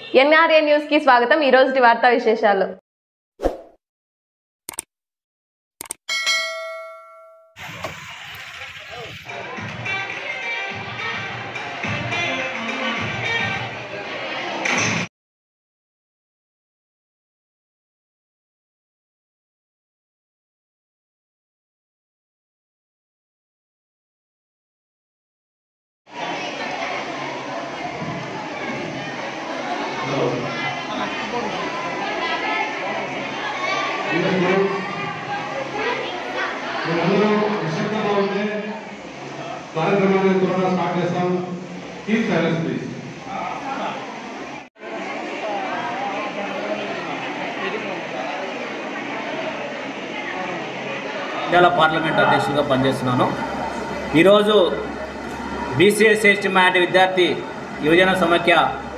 NRA news కి స్వాగతం ఈ రోజు వార్తా విశేషాలు ఈరోజు మీరందరూ నిశ్శబ్దంగా ఉంటే కార్యక్రమాన్ని త్వరగా స్టార్ట్ చేస్తాం keep silence please Nandyal parliament అధ్యక్షుడిగా పనిచేస్తున్నాను ఈరోజు బీసీఎస్ ఎస్టీ మైనార్టీ విద్యార్థి యువజన సమైక్య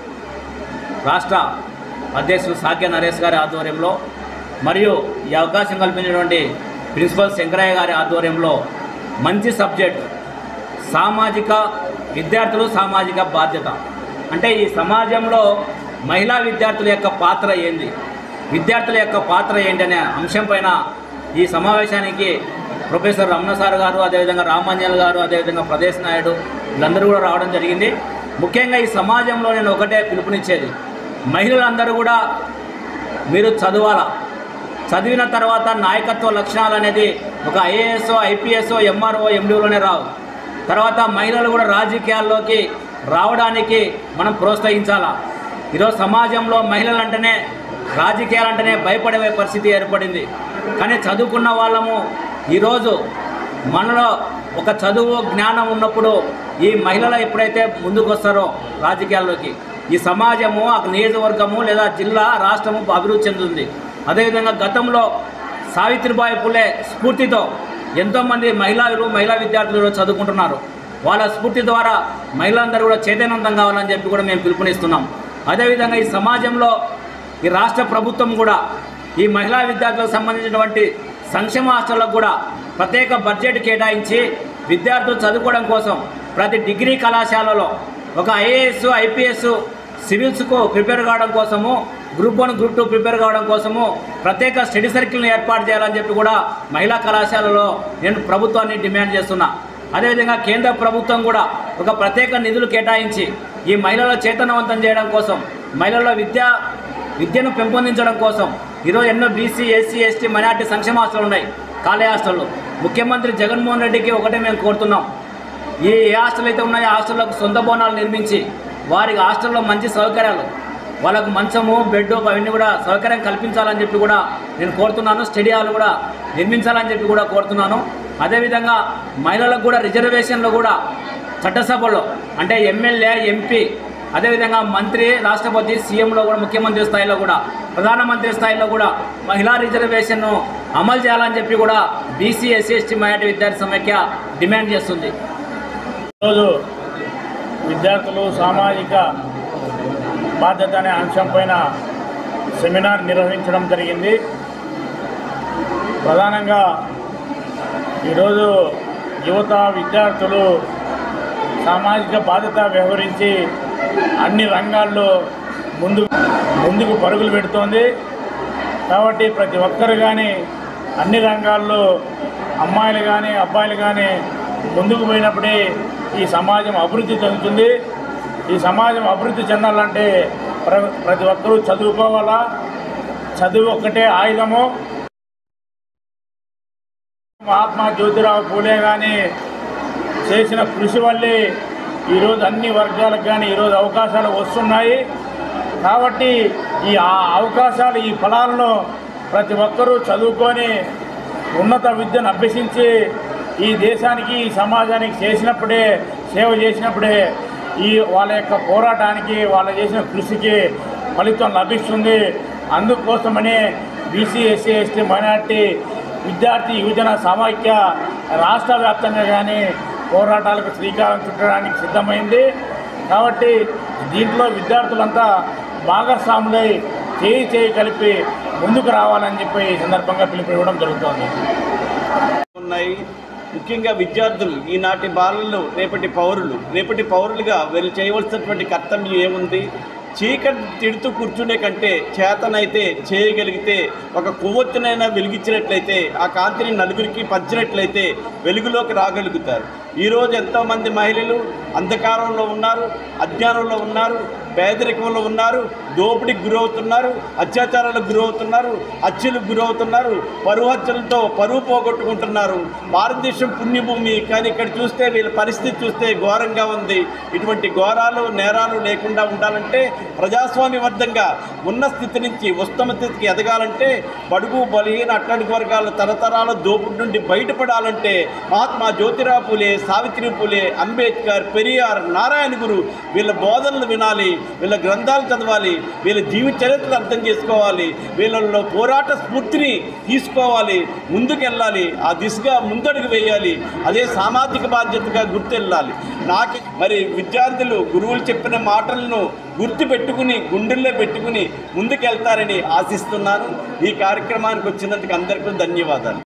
రాష్ట్ర అధ్యక్షుడు సాక్య నరేష్ గారి ఆధ్వర్యంలో మరియు ఈ అవకాశం కల్పించినటువంటి ప్రిన్సిపల్ శంకరయ్య గారి ఆధ్వర్యంలో మంచి సబ్జెక్ట్ సామాజిక విద్యార్థులు సామాజిక బాధ్యత అంటే ఈ సమాజంలో మహిళా విద్యార్థుల యొక్క పాత్ర ఏంది విద్యార్థుల యొక్క పాత్ర ఏంటి అనే అంశం పైన ఈ సమావేశానికి ప్రొఫెసర్ రమణ సార్ గారు అదేవిధంగా రామాంజల్ గారు అదేవిధంగా ప్రదేశ్ నాయుడు వీళ్ళందరూ కూడా రావడం జరిగింది ముఖ్యంగా ఈ సమాజంలో నేను ఒకటే పిలుపునిచ్చేది మహిళలందరూ కూడా మీరు చదవాలా చదివిన తర్వాత నాయకత్వ లక్షణాలు అనేది ఒక ఐఏఎస్ ఐపీఎస్ ఎంఆర్ఓ ఎండిఓలోనే రావు తర్వాత మహిళలు కూడా రాజకీయాల్లోకి రావడానికి మనం ప్రోత్సహించాలా ఈరోజు సమాజంలో మహిళలు అంటేనే రాజకీయాలంటేనే భయపడే పరిస్థితి ఏర్పడింది కానీ చదువుకున్న వాళ్ళము ఈరోజు మనలో ఒక చదువు జ్ఞానం ఉన్నప్పుడు ఈ మహిళలు ఎప్పుడైతే ముందుకు వస్తారో రాజకీయాల్లోకి ఈ సమాజము ఆ నియోజకవర్గము లేదా జిల్లా రాష్ట్రము అభివృద్ధి చెందుతుంది అదేవిధంగా గతంలో సావిత్రిబాయి పులే స్ఫూర్తితో ఎంతోమంది మహిళలు మహిళా విద్యార్థులు ఈరోజు చదువుకుంటున్నారు వాళ్ళ స్ఫూర్తి ద్వారా మహిళలందరూ కూడా చైతన్యవంతం కావాలని చెప్పి కూడా మేము పిలుపునిస్తున్నాం అదేవిధంగా ఈ సమాజంలో ఈ రాష్ట్ర ప్రభుత్వం కూడా ఈ మహిళా విద్యార్థులకు సంబంధించినటువంటి సంక్షేమ హాస్టళ్లకు కూడా ప్రత్యేక బడ్జెట్ కేటాయించి విద్యార్థులు చదువుకోవడం కోసం ప్రతి డిగ్రీ కళాశాలలో ఒక ఐఏఎస్ ఐపీఎస్ సివిల్స్కు ప్రిపేర్ కావడం కోసము group one group two prepare కావడం కోసము ప్రత్యేక స్టడీ సర్కిల్ని ఏర్పాటు చేయాలని చెప్పి కూడా మహిళా కళాశాలలో నేను ప్రభుత్వాన్ని డిమాండ్ చేస్తున్నా అదేవిధంగా కేంద్ర ప్రభుత్వం కూడా ఒక ప్రత్యేక నిధులు కేటాయించి ఈ మహిళల చైతన్యవంతం చేయడం కోసం మహిళల విద్య విద్యను పెంపొందించడం కోసం ఈరోజు ఎన్నో బీసీ ఎస్సీ ఎస్టీ మైనార్టీ సంక్షేమ హాస్టల్ ఉన్నాయి కాలేయ హాస్టళ్ళు ముఖ్యమంత్రి జగన్మోహన్ రెడ్డికి ఒకటే మేము కోరుతున్నాం ఈ ఏ హాస్టల్ అయితే ఉన్నాయో ఆ హాస్టళ్లకు సొంత భవనాలు నిర్మించి వారికి హాస్టల్లో మంచి సౌకర్యాలు వాళ్ళకు మంచము బెడ్ అవన్నీ కూడా సౌకర్యం కల్పించాలని చెప్పి కూడా నేను కోరుతున్నాను స్టడీ హాల్ కూడా నిర్మించాలని చెప్పి కూడా కోరుతున్నాను అదేవిధంగా మహిళలకు కూడా రిజర్వేషన్లు కూడా చట్టసభలో అంటే ఎమ్మెల్యే ఎంపీ అదేవిధంగా మంత్రి రాష్ట్రపతి సీఎంలో కూడా ముఖ్యమంత్రి స్థాయిలో కూడా ప్రధానమంత్రి స్థాయిలో కూడా మహిళా రిజర్వేషన్ను అమలు చేయాలని చెప్పి కూడా బీసీ ఎస్సీ ఎస్టీ మైనార్టీ విద్యార్థి సమైక్య డిమాండ్ చేస్తుంది ఈరోజు విద్యార్థులు సామాజిక బాధ్యత అనే అంశంపైన సెమినార్ నిర్వహించడం జరిగింది ప్రధానంగా ఈరోజు యువత విద్యార్థులు సామాజిక బాధ్యత వ్యవహరించి అన్ని రంగాల్లో ముందు ముందుకు పరుగులు పెడుతోంది కాబట్టి ప్రతి ఒక్కరు కానీ అన్ని రంగాల్లో అమ్మాయిలు కానీ అబ్బాయిలు కానీ ముందుకు పోయినప్పుడే ఈ సమాజం అభివృద్ధి చెందుతుంది ఈ సమాజం అభివృద్ధి చెందాలంటే ప్ర ప్రతి ఒక్కరూ చదువుకోవాలా చదువు ఒక్కటే ఆయుధము మహాత్మా జ్యోతిరావు పూలే కానీ చేసిన కృషి వల్లే ఈరోజు అన్ని వర్గాలకు కానీ ఈరోజు అవకాశాలు వస్తున్నాయి కాబట్టి ఈ ఆ అవకాశాలు ఈ ఫలాలను ప్రతి ఒక్కరూ చదువుకొని ఉన్నత విద్యను అభ్యసించి ఈ దేశానికి ఈ సమాజానికి చేసినప్పుడే సేవ చేసినప్పుడే ఈ వాళ్ళ యొక్క పోరాటానికి వాళ్ళు చేసిన కృషికి ఫలితం లభిస్తుంది అందుకోసమనే బీసీ ఎస్సీ ఎస్టీ మైనార్టీ విద్యార్థి యువజన సమాఖ్య రాష్ట్ర వ్యాప్తంగా కానీ పోరాటాలకు శ్రీకారం చుట్టడానికి సిద్ధమైంది కాబట్టి దీంట్లో విద్యార్థులంతా భాగస్వాములై చేయి చేయి కలిపి ముందుకు రావాలని చెప్పి ఈ సందర్భంగా పిలుపునివ్వడం జరుగుతోంది ఉన్నాయి ముఖ్యంగా విద్యార్థులు ఈనాటి బాలలు రేపటి పౌరులు రేపటి పౌరులుగా వీళ్ళు చేయవలసినటువంటి కర్తవ్యం ఏముంది చీకటి తిడుతూ కూర్చునే కంటే చేతనైతే చేయగలిగితే ఒక కొవ్వొత్తునైనా వెలిగించినట్లయితే ఆ కాంతిని నలుగురికి పంచినట్లయితే వెలుగులోకి రాగలుగుతారు ఈరోజు ఎంతోమంది మహిళలు అంధకారంలో ఉన్నారు అజ్ఞానంలో ఉన్నారు పేదరికంలో ఉన్నారు దోపిడీకి గురవుతున్నారు అత్యాచారాలకు గురవుతున్నారు హత్యలకు గురవుతున్నారు పరువు హత్యలతో పరువు పోగొట్టుకుంటున్నారు భారతదేశం పుణ్యభూమి కానీ ఇక్కడ చూస్తే వీళ్ళ పరిస్థితి చూస్తే ఘోరంగా ఉంది ఇటువంటి ఘోరాలు నేరాలు లేకుండా ఉండాలంటే ప్రజాస్వామ్యబద్ధంగా ఉన్న స్థితి నుంచి ఉత్తమ స్థితికి ఎదగాలంటే బడుగు బలహీన అట్టడుగు వర్గాల తరతరాల దోపుడు నుండి బయటపడాలంటే మహాత్మా జ్యోతిరావు పూలే సావిత్రి పూలే అంబేద్కర్ పెరియార్ నారాయణ గురు వీళ్ళ బోధనలు వినాలి వీళ్ళ గ్రంథాలు చదవాలి వీళ్ళ జీవిత చరిత్రలు అర్థం చేసుకోవాలి వీళ్ళల్లో పోరాట స్ఫూర్తిని తీసుకోవాలి ముందుకెళ్ళాలి ఆ దిశగా ముందడుగు వేయాలి అదే సామాజిక బాధ్యతగా గుర్తెళ్ళాలి నాకు మరి విద్యార్థులు గురువులు చెప్పిన మాటలను గుర్తు పెట్టుకుని గుండెల్లో పెట్టుకుని ముందుకెళ్తారని ఆశిస్తున్నాను ఈ కార్యక్రమానికి వచ్చినందుకు అందరికీ ధన్యవాదాలు